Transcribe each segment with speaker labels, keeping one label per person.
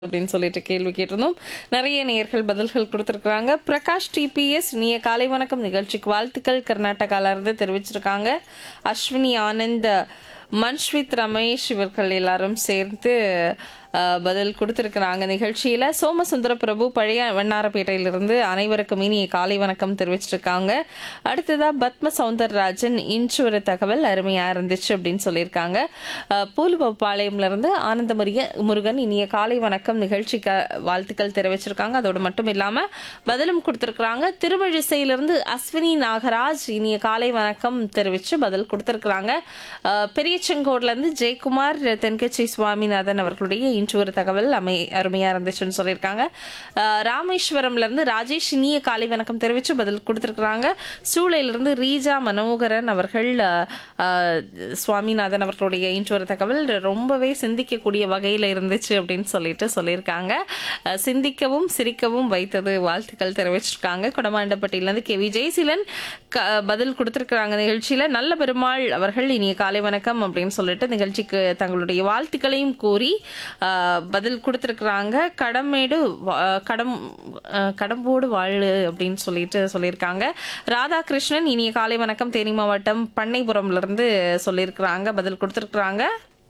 Speaker 1: அப்படின்னு சொல்லிட்டு கேள்வி கேட்டிருந்தோம் நிறைய நேயர்கள் பதில்கள் கொடுத்துருக்காங்க பிரகாஷ் டிபிஎஸ் நீ காலை வணக்கம் நிகழ்ச்சிக்கு வாழ்த்துக்கள் கர்நாடகால இருந்து தெரிவிச்சிருக்காங்க அஸ்வினி ஆனந்த் மன்ஸ்வித் ரமேஷ் இவர்கள் எல்லாரும் சேர்ந்து அஹ், பதில் கொடுத்துருக்குறாங்க நிகழ்ச்சியில சோமசுந்தர பிரபு பழைய வண்ணாரப்பேட்டையிலிருந்து அனைவருக்கும் இனிய காலை வணக்கம் தெரிவிச்சிருக்காங்க அடுத்ததா பத்ம சவுந்தரராஜன் இன்று ஒரு தகவல் அருமையா இருந்துச்சு அப்படின்னு சொல்லியிருக்காங்க அஹ், பூலுவப்பாளையம்ல இருந்து ஆனந்தமுரிய முருகன் இனிய காலை வணக்கம் நிகழ்ச்சிக்கு வாழ்த்துக்கள் தெரிவிச்சிருக்காங்க அதோடு மட்டும் இல்லாம பதிலும் கொடுத்திருக்கிறாங்க திருவழிசையிலிருந்து அஸ்வினி நாகராஜ் இனிய காலை வணக்கம் தெரிவிச்சு பதில் கொடுத்திருக்கிறாங்க அஹ், பெரியச்செங்கோட்ல இருந்து ஜெயக்குமார் தென்கட்சி சுவாமிநாதன் அவர்களுடைய இன்று ஒரு தகவல் அமை அருமையா இருந்துச்சுன்னு சொல்லியிருக்காங்க அஹ், ராமேஸ்வரம்ல இருந்து ராஜேஷ் இனிய காலை வணக்கம் தெரிவிச்சு பதில் கொடுத்திருக்கிறாங்க சூளையிலிருந்து ரீஜா மனோகரன் அவர்கள் அஹ், அஹ், சுவாமிநாதன் அவர்களுடைய இன்று ஒரு தகவல் ரொம்பவே சிந்திக்கக்கூடிய வகையில் இருந்துச்சு அப்படின்னு சொல்லிட்டு சொல்லியிருக்காங்க அஹ், சிந்திக்கவும் சிரிக்கவும் வைத்தது வாழ்த்துக்கள் தெரிவிச்சிருக்காங்க கொடமாண்டப்பட்டியிலேருந்து கே விஜயசீலன் க- பதில் கொடுத்திருக்கிறாங்க நிகழ்ச்சியில நல்ல பெருமாள் அவர்கள் இனிய காலை வணக்கம் அப்படின்னு சொல்லிட்டு நிகழ்ச்சிக்கு தங்களுடைய வாழ்த்துக்களையும் கூறி அஹ், பதில் கொடுத்திருக்கிறாங்க கடமேடு வா- கடம் அஹ், கடம்போடு வாழு அப்படின்னு சொல்லிட்டு சொல்லியிருக்காங்க ராதாகிருஷ்ணன் இனிய காலை வணக்கம் தேனி மாவட்டம் பண்ணைபுரம்ல இருந்து சொல்லியிருக்கிறாங்க பதில் கொடுத்திருக்கிறாங்க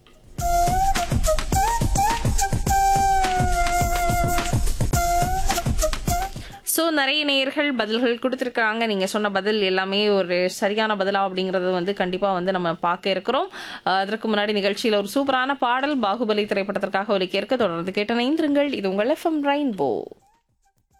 Speaker 1: ஸோ நிறைய நேயர்கள் பதில்கள் கொடுத்துருக்காங்க நீங்கள் சொன்ன பதில் எல்லாமே ஒரு சரியான பதிலா அப்படிங்கிறது வந்து கண்டிப்பாக வந்து நம்ம பார்க்க இருக்கிறோம் அஹ் அதற்கு முன்னாடி நிகழ்ச்சியில் ஒரு சூப்பரான பாடல் பாகுபலி திரைப்படத்திற்காக ஒரு கேட்க தொடர்ந்து கேட்ட இணைந்திருங்கள் இது உங்கள் எஃப்எம் ரெயின்போ